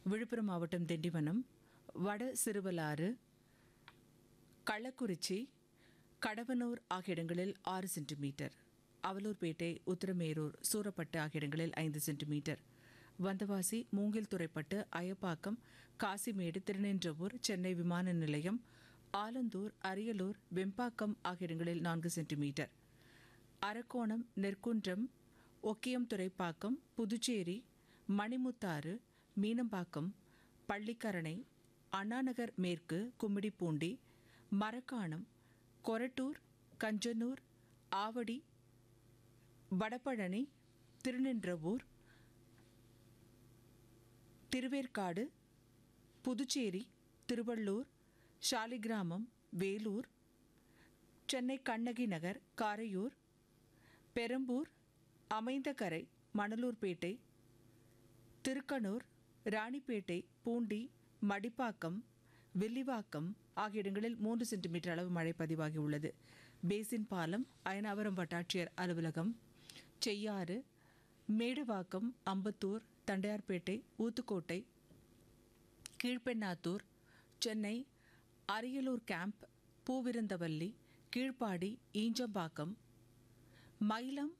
விழுப்புரம் மாவட்டம் திண்டிவனம் வட சிறுவலாறு கள்ளக்குறிச்சி கடவனூர் ஆகிய இடங்களில் ஆறு சென்டிமீட்டர் அவலூர்பேட்டை உத்தரமேரூர் சூரப்பட்டு ஆகிய இடங்களில் ஐந்து சென்டிமீட்டர் வந்தவாசி மூங்கில் துறைப்பட்டு அயப்பாக்கம் காசிமேடு திருநின்றவூர் சென்னை விமான நிலையம் ஆலந்தூர் அரியலூர் வெம்பாக்கம் ஆகிய இடங்களில் நான்கு சென்டிமீட்டர் அரக்கோணம் நெற்குன்றம் ஒக்கியம் துறைப்பாக்கம் புதுச்சேரி மணிமுத்தாறு மீனம்பாக்கம் பள்ளிக்கரணை அண்ணாநகர் மேற்கு கும்மிடிப்பூண்டி மரக்காணம் கொரட்டூர் கஞ்சனூர் ஆவடி வடபழனி திருநின்றவூர் திருவேற்காடு புதுச்சேரி திருவள்ளூர் சாலிகிராமம் வேலூர் சென்னை கண்ணகி நகர் காரையூர் பெரம்பூர் அமைந்தகரை மணலூர்பேட்டை திருக்கனூர் ராணிப்பேட்டை பூண்டி மடிப்பாக்கம் வில்லிவாக்கம் ஆகிய இடங்களில் மூன்று சென்டிமீட்டர் அளவு மழை பதிவாகியுள்ளது பேசின் பாலம் அயனாவரம் வட்டாட்சியர் அலுவலகம் செய்யாறு மேடவாக்கம் அம்பத்தூர் தண்டையார்பேட்டை ஊத்துக்கோட்டை கீழ்பெண்ணாத்தூர் சென்னை அரியலூர் கேம்ப் பூவிருந்தவல்லி கீழ்ப்பாடி ஈஞ்சம்பாக்கம் மயிலம்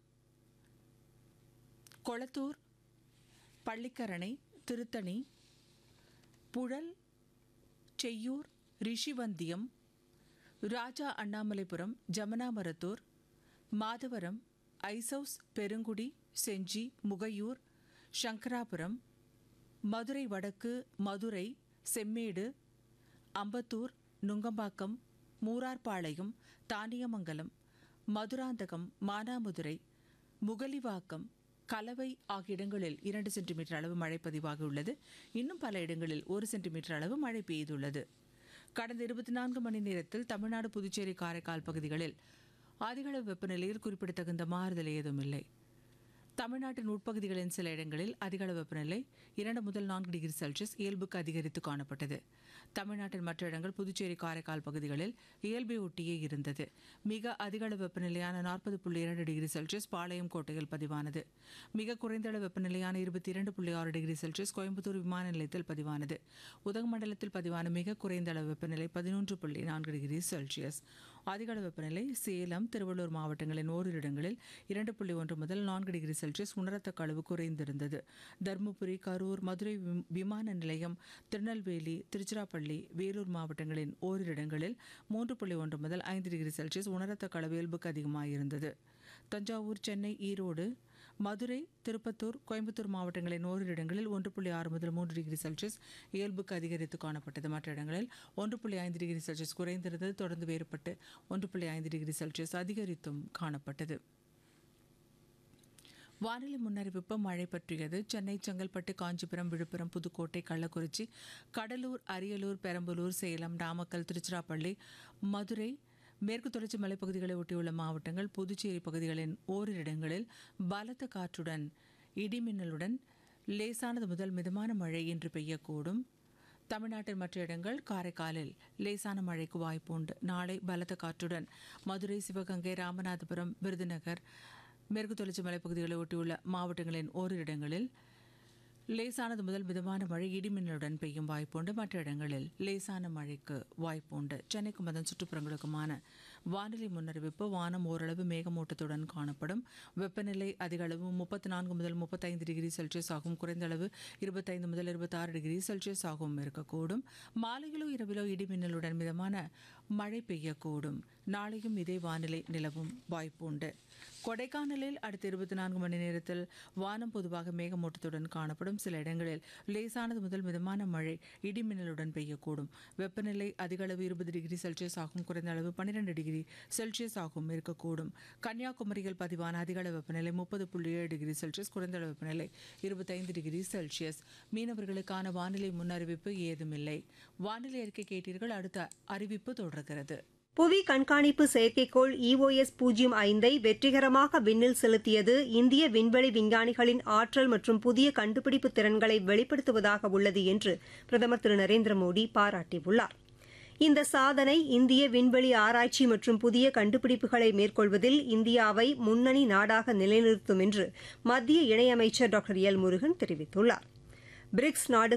கொளத்தூர் பள்ளிக்கரணை திருத்தணி புழல் செய்யூர் ரிஷிவந்தியம் ராஜா அண்ணாமலைபுரம் ஜமனாமரத்தூர் மாதவரம் ஐசவுஸ் பெருங்குடி செஞ்சி முகையூர் சங்கராபுரம் மதுரை வடக்கு மதுரை செம்மேடு அம்பத்தூர் நுங்கம்பாக்கம் மூரார்பாளையம் தானியமங்கலம் மதுராந்தகம் மானாமதுரை முகலிவாக்கம் கலவை ஆகிய இடங்களில் இரண்டு சென்டிமீட்டர் அளவு மழை பதிவாகியுள்ளது இன்னும் பல இடங்களில் ஒரு சென்டிமீட்டர் அளவு மழை பெய்துள்ளது கடந்த இருபத்தி நான்கு மணி நேரத்தில் தமிழ்நாடு புதுச்சேரி காரைக்கால் பகுதிகளில் அதிகளவு வெப்பநிலையில் குறிப்பிடத்தகுந்த மாறுதல் ஏதும் இல்லை தமிழ்நாட்டின் உட்பகுதிகளின் சில இடங்களில் அதிகளவு வெப்பநிலை இரண்டு முதல் நான்கு டிகிரி செல்சியஸ் இயல்புக்கு அதிகரித்து காணப்பட்டது தமிழ்நாட்டின் மற்ற இடங்கள் புதுச்சேரி காரைக்கால் பகுதிகளில் இயல்பை ஒட்டியே இருந்தது மிக அதிகளவு வெப்பநிலையான நாற்பது புள்ளி இரண்டு டிகிரி செல்சியஸ் பாளையம் கோட்டையில் பதிவானது மிக குறைந்த அளவு வெப்பநிலையான இருபத்தி இரண்டு புள்ளி ஆறு டிகிரி செல்சியஸ் கோயம்புத்தூர் விமான நிலையத்தில் பதிவானது உதகமண்டலத்தில் பதிவான மிக குறைந்த அளவு வெப்பநிலை பதினொன்று புள்ளி நான்கு டிகிரி செல்சியஸ் அதிகளவு வெப்பநிலை சேலம் திருவள்ளூர் மாவட்டங்களின் ஓரிரு இடங்களில் இரண்டு புள்ளி ஒன்று முதல் நான்கு டிகிரி செல்சியஸ் உணரத்தக்க அளவு குறைந்திருந்தது தருமபுரி கரூர் மதுரை விம்- விமான நிலையம் திருநெல்வேலி திருச்சிராப்பள்ளி வேலூர் மாவட்டங்களின் ஓரிரு இடங்களில் மூன்று புள்ளி ஒன்று முதல் ஐந்து டிகிரி செல்சியஸ் உணரத்தக்க அளவு இயல்புக்கு அதிகமாயிருந்தது தஞ்சாவூர் சென்னை ஈரோடு மதுரை திருப்பத்தூர் கோயம்புத்தூர் மாவட்டங்களின் ஓரிரு இடங்களில் ஒன்று புள்ளி ஆறு முதல் மூன்று டிகிரி செல்சியஸ் இயல்புக்கு அதிகரித்து காணப்பட்டது மற்ற இடங்களில் ஒன்று புள்ளி ஐந்து டிகிரி செல்சியஸ் குறைந்திருந்தது தொடர்ந்து வேறுபட்டு ஒன்று புள்ளி ஐந்து டிகிரி செல்சியஸ் அதிகரித்தும் காணப்பட்டது வானிலை முன்னறிவிப்பு மழை பற்றியது சென்னை செங்கல்பட்டு காஞ்சிபுரம் விழுப்புரம் புதுக்கோட்டை கள்ளக்குறிச்சி கடலூர் அரியலூர் பெரம்பலூர் சேலம் நாமக்கல் திருச்சிராப்பள்ளி மதுரை மேற்கு தொடர்ச்சி மலைப்பகுதிகளை ஒட்டியுள்ள மாவட்டங்கள் புதுச்சேரி பகுதிகளின் ஓரிரு இடங்களில் பலத்த காற்றுடன் இடிமின்னலுடன் லேசானது முதல் மிதமான மழை இன்று பெய்யக்கூடும் தமிழ்நாட்டின் மற்ற இடங்கள் காரைக்காலில் லேசான மழைக்கு வாய்ப்பு உண்டு நாளை பலத்த காற்றுடன் மதுரை சிவகங்கை ராமநாதபுரம் விருதுநகர் மேற்கு தொடர்ச்சி மலைப்பகுதிகளை ஒட்டியுள்ள மாவட்டங்களின் ஓரிரு இடங்களில் லேசானது முதல் மிதமான மழை இடிமின்னலுடன் பெய்யும் வாய்ப்புண்டு மற்ற இடங்களில் லேசான மழைக்கு வாய்ப்புண்டு சென்னைக்கும் அதன் சுற்றுப்புறங்களுக்குமான வானிலை முன்னறிவிப்பு வானம் ஓரளவு மேகமூட்டத்துடன் காணப்படும் வெப்பநிலை அதிக அளவு முப்பத்தி நான்கு முதல் முப்பத்தைந்து டிகிரி செல்சியஸ் ஆகும் குறைந்த அளவு இருபத்தைந்து முதல் இருபத்தாறு டிகிரி செல்சியஸ் ஆகவும் இருக்கக்கூடும் மாலையிலோ இரவிலோ இடிமின்னலுடன் மிதமான மழை பெய்யக்கூடும் நாளையும் இதே வானிலை நிலவும் வாய்ப்பு உண்டு கொடைக்கானலில் அடுத்த இருபத்தி நான்கு மணி நேரத்தில் வானம் பொதுவாக மேகமூட்டத்துடன் காணப்படும் சில இடங்களில் லேசானது முதல் மிதமான மழை இடிமின்னலுடன் பெய்யக்கூடும் வெப்பநிலை அதிக அளவு இருபது டிகிரி செல்சியஸ் ஆகும் குறைந்த அளவு பன்னிரெண்டு டிகிரி செல்சியஸ் ஆகும் இருக்கக்கூடும் கன்னியாகுமரியில் பதிவான அதிக அளவு வெப்பநிலை முப்பது புள்ளி ஏழு டிகிரி செல்சியஸ் குறைந்த அளவு வெப்பநிலை இருபத்தைந்து டிகிரி செல்சியஸ் மீனவர்களுக்கான வானிலை முன்னறிவிப்பு ஏதுமில்லை வானிலை அறிக்கை கேட்டீர்கள் அடுத்த அறிவிப்பு தொடர்கிறது புவி கண்காணிப்பு செயற்கைக்கோள் இஓஎஸ் பூஜ்ஜியம் ஐந்தை வெற்றிகரமாக விண்ணில் செலுத்தியது இந்திய விண்வெளி விஞ்ஞானிகளின் ஆற்றல் மற்றும் புதிய கண்டுபிடிப்பு திறன்களை வெளிப்படுத்துவதாக உள்ளது என்று பிரதமர் திரு நரேந்திர மோடி பாராட்டியுள்ளார் இந்த சாதனை இந்திய விண்வெளி ஆராய்ச்சி மற்றும் புதிய கண்டுபிடிப்புகளை மேற்கொள்வதில் இந்தியாவை முன்னணி நாடாக நிலைநிறுத்தும் என்று மத்திய இணையமைச்சர் டாக்டர் எல் முருகன் தெரிவித்துள்ளார் பிரிக்ஸ் நாடுகள்